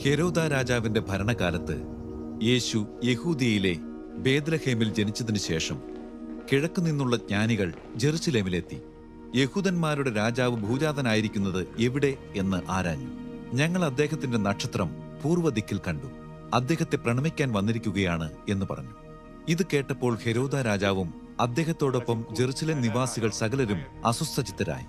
ഹെരോദ രാജാവിന്റെ ഭരണകാലത്ത് യേശു യഹൂദിയയിലെ ബേദ്ലഹേമിൽ ജനിച്ചതിനു ശേഷം കിഴക്കു നിന്നുള്ള ജ്ഞാനികൾ ജെറുസലേമിലെത്തി യഹൂദന്മാരുടെ രാജാവ് ഭൂജാതനായിരിക്കുന്നത് എവിടെ എന്ന് ആരാഞ്ഞു ഞങ്ങൾ അദ്ദേഹത്തിന്റെ നക്ഷത്രം പൂർവ്വദിക്കിൽ കണ്ടു അദ്ദേഹത്തെ പ്രണമിക്കാൻ വന്നിരിക്കുകയാണ് എന്ന് പറഞ്ഞു ഇത് കേട്ടപ്പോൾ ഹെരോദ രാജാവും അദ്ദേഹത്തോടൊപ്പം ജെറുസലേം നിവാസികൾ സകലരും അസ്വസ്ഥചിത്തരായി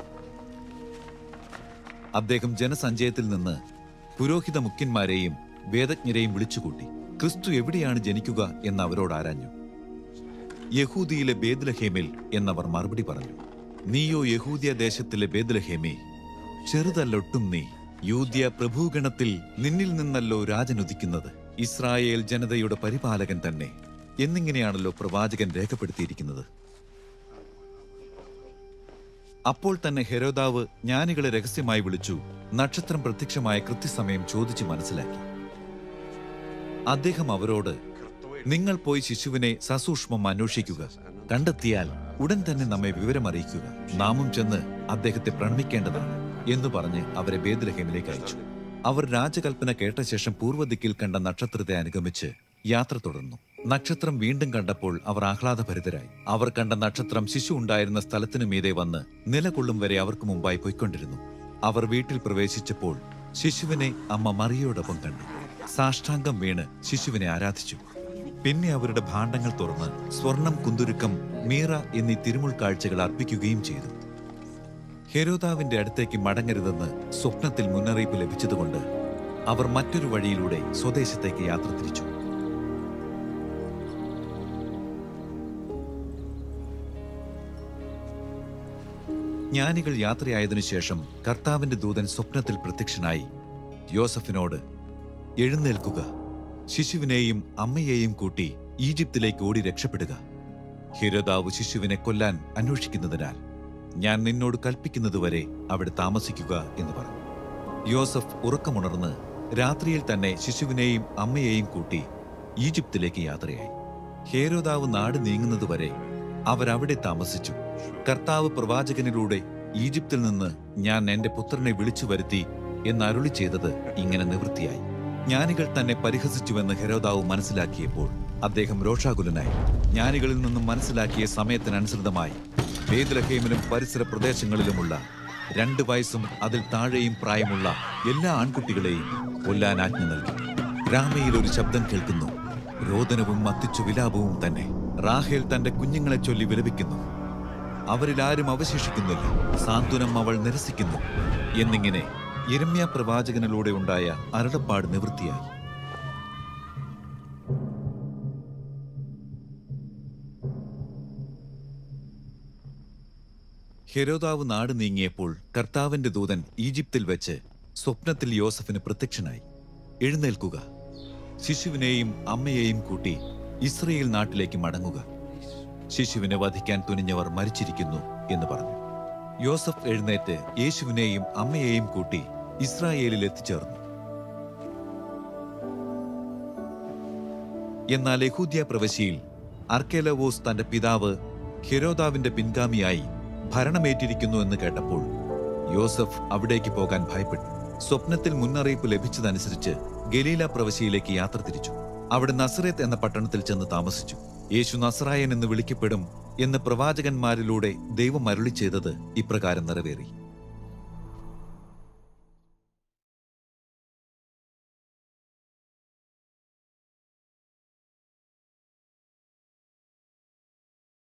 അദ്ദേഹം ജനസഞ്ചയത്തിൽ നിന്ന് പുരോഹിത മുഖ്യന്മാരെയും വേദജ്ഞരെയും വിളിച്ചുകൂട്ടി ക്രിസ്തു എവിടെയാണ് ജനിക്കുക എന്ന് അവരോട് ആരാഞ്ഞു യഹൂദിയിലെ ബേദ്ലഹേമിൽ എന്നവർ മറുപടി പറഞ്ഞു നീയോ യഹൂദിയ ദേശത്തിലെ ബേദ്ലഹേമേ ചെറുതല്ലൊട്ടും നീ യൂദ്യ പ്രഭൂഗണത്തിൽ നിന്നിൽ നിന്നല്ലോ രാജനുദിക്കുന്നത് ഇസ്രായേൽ ജനതയുടെ പരിപാലകൻ തന്നെ എന്നിങ്ങനെയാണല്ലോ പ്രവാചകൻ രേഖപ്പെടുത്തിയിരിക്കുന്നത് അപ്പോൾ തന്നെ ഹെരോദാവ് ജ്ഞാനികളെ രഹസ്യമായി വിളിച്ചു നക്ഷത്രം പ്രത്യക്ഷമായ കൃത്യസമയം ചോദിച്ചു മനസ്സിലാക്കി അദ്ദേഹം അവരോട് നിങ്ങൾ പോയി ശിശുവിനെ സസൂക്ഷ്മം അന്വേഷിക്കുക കണ്ടെത്തിയാൽ ഉടൻ തന്നെ നമ്മെ വിവരമറിയിക്കുക നാമും ചെന്ന് അദ്ദേഹത്തെ പ്രണമിക്കേണ്ടതാണ് എന്ന് പറഞ്ഞ് അവരെ ബേദ്ലഹേമിലേക്ക് അയച്ചു അവർ രാജകൽപ്പന കേട്ട ശേഷം പൂർവ്വദിക്കിൽ കണ്ട നക്ഷത്രത്തെ അനുഗമിച്ച് യാത്ര തുടർന്നു നക്ഷത്രം വീണ്ടും കണ്ടപ്പോൾ അവർ ആഹ്ലാദഭരിതരായി അവർ കണ്ട നക്ഷത്രം ശിശു ഉണ്ടായിരുന്ന സ്ഥലത്തിനു മീതെ വന്ന് നിലകൊള്ളും വരെ അവർക്ക് മുമ്പായി പോയിക്കൊണ്ടിരുന്നു അവർ വീട്ടിൽ പ്രവേശിച്ചപ്പോൾ ശിശുവിനെ അമ്മ മറിയോടൊപ്പം കണ്ടു സാഷ്ടാംഗം വീണ് ശിശുവിനെ ആരാധിച്ചു പിന്നെ അവരുടെ ഭാണ്ഡങ്ങൾ തുറന്ന് സ്വർണം കുന്തുരുക്കം മീറ എന്നീ തിരുമുൾ കാഴ്ചകൾ അർപ്പിക്കുകയും ചെയ്തു ഹെരോദാവിന്റെ അടുത്തേക്ക് മടങ്ങരുതെന്ന് സ്വപ്നത്തിൽ മുന്നറിയിപ്പ് ലഭിച്ചതുകൊണ്ട് അവർ മറ്റൊരു വഴിയിലൂടെ സ്വദേശത്തേക്ക് യാത്ര തിരിച്ചു ജ്ഞാനികൾ യാത്രയായതിനു ശേഷം കർത്താവിന്റെ ദൂതൻ സ്വപ്നത്തിൽ പ്രത്യക്ഷനായി യോസഫിനോട് എഴുന്നേൽക്കുക ശിശുവിനെയും അമ്മയെയും കൂട്ടി ഈജിപ്തിലേക്ക് ഓടി രക്ഷപ്പെടുക ഹിരതാവ് ശിശുവിനെ കൊല്ലാൻ അന്വേഷിക്കുന്നതിനാൽ ഞാൻ നിന്നോട് കൽപ്പിക്കുന്നതുവരെ അവിടെ താമസിക്കുക എന്ന് പറഞ്ഞു യോസഫ് ഉറക്കമുണർന്ന് രാത്രിയിൽ തന്നെ ശിശുവിനെയും അമ്മയെയും കൂട്ടി ഈജിപ്തിലേക്ക് യാത്രയായി ഹേരോദാവ് നാട് നീങ്ങുന്നതുവരെ അവരവിടെ താമസിച്ചു കർത്താവ് പ്രവാചകനിലൂടെ ഈജിപ്തിൽ നിന്ന് ഞാൻ എന്റെ പുത്രനെ വിളിച്ചു വരുത്തി എന്ന് അരുളി ചെയ്തത് ഇങ്ങനെ നിവൃത്തിയായി ജ്ഞാനികൾ തന്നെ പരിഹസിച്ചുവെന്ന് ഹെരോദാവ് മനസ്സിലാക്കിയപ്പോൾ അദ്ദേഹം രോഷാകുലനായി ജ്ഞാനികളിൽ നിന്നും മനസ്സിലാക്കിയ സമയത്തിനനുസൃതമായി ബേദ്ലഹേമിലും പരിസര പ്രദേശങ്ങളിലുമുള്ള രണ്ട് വയസ്സും അതിൽ താഴെയും പ്രായമുള്ള എല്ലാ ആൺകുട്ടികളെയും കൊല്ലാൻ ആജ്ഞ നൽകി രാമയിൽ ഒരു ശബ്ദം കേൾക്കുന്നു രോദനവും മത്തിച്ചു വിലാപവും തന്നെ റാഹേൽ തന്റെ കുഞ്ഞുങ്ങളെ ചൊല്ലി വിലപിക്കുന്നു അവരിൽ ആരും അവശേഷിക്കുന്നില്ല സാന്ത്വനം അവൾ നിരസിക്കുന്നു എന്നിങ്ങനെ യിരെമ്യാ പ്രവാചകനിലൂടെ ഉണ്ടായ അരുളപ്പാട് നിവൃത്തിയായി ഹെരോദാവ് നാട് നീങ്ങിയപ്പോൾ കർത്താവിന്റെ ദൂതൻ ഈജിപ്തിൽ വെച്ച് സ്വപ്നത്തിൽ യോസഫിന് പ്രത്യക്ഷനായി എഴുന്നേൽക്കുക ശിശുവിനെയും അമ്മയെയും കൂട്ടി ഇസ്രയേൽ നാട്ടിലേക്ക് മടങ്ങുക ശിശുവിനെ വധിക്കാൻ തുനിഞ്ഞവർ മരിച്ചിരിക്കുന്നു എന്ന് പറഞ്ഞു യോസഫ് എഴുന്നേറ്റ് യേശുവിനെയും അമ്മയെയും കൂട്ടി ഇസ്രായേലിൽ എത്തിച്ചേർന്നു എന്നാൽ യഹൂദ്യ പ്രവശ്യയിൽ അർക്കേലവോസ് തന്റെ പിതാവ് ഹെരോദാവിന്റെ പിൻഗാമിയായി ഭരണമേറ്റിരിക്കുന്നു എന്ന് കേട്ടപ്പോൾ യോസഫ് അവിടേക്ക് പോകാൻ ഭയപ്പെട്ടു സ്വപ്നത്തിൽ മുന്നറിയിപ്പ് ലഭിച്ചതനുസരിച്ച് ഗലീല പ്രവശ്യയിലേക്ക് യാത്ര തിരിച്ചു അവിടെ നസറേത്ത് എന്ന പട്ടണത്തിൽ ചെന്ന് താമസിച്ചു യേശു നസറായൻ എന്ന് വിളിക്കപ്പെടും എന്ന് പ്രവാചകന്മാരിലൂടെ ദൈവം അരുളി ചെയ്തത് ഇപ്രകാരം നിറവേറി